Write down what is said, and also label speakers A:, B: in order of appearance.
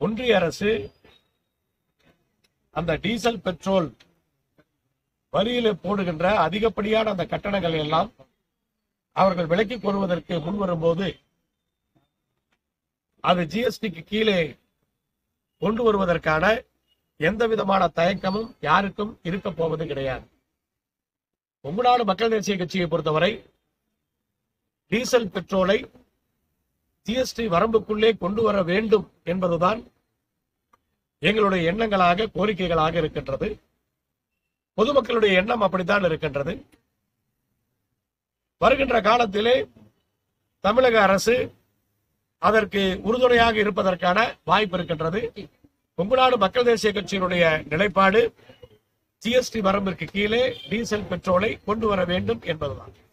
A: ஒன்றிய அரசு அந்த டீசல் பெட்ரோல் வரியில போடுகின்ற அதிகப்படியான அந்த கட்டணங்களை எல்லாம் அவர்கள் விலக்கிக் கொள்வதற்கு முன் வரும்போது அது ஜிஎஸ்டிக்கு கீழே கொண்டு வருவதற்கான எந்த விதமான தயக்கமும் யாருக்கும் இருக்க போவது கிடையாது கொங்குநாடு மக்கள் தேசிய கட்சியை பொறுத்தவரை டீசல் பெட்ரோலை ஜிஎஸ்டி வரம்புக்குள்ளே கொண்டு வர வேண்டும் என்பதுதான் எங்களுடைய எண்ணங்களாக கோரிக்கைகளாக இருக்கின்றது பொதுமக்களுடைய எண்ணம் அப்படித்தான் இருக்கின்றது வருகின்ற காலத்திலே தமிழக அரசு அதற்கு உறுதுணையாக இருப்பதற்கான வாய்ப்பு இருக்கின்றது கொங்குநாடு மக்கள் தேசிய கட்சியினுடைய நிலைப்பாடு ஜிஎஸ்டி வரம்பிற்கு கீழே டீசல் பெட்ரோலை கொண்டு வர வேண்டும் என்பதுதான்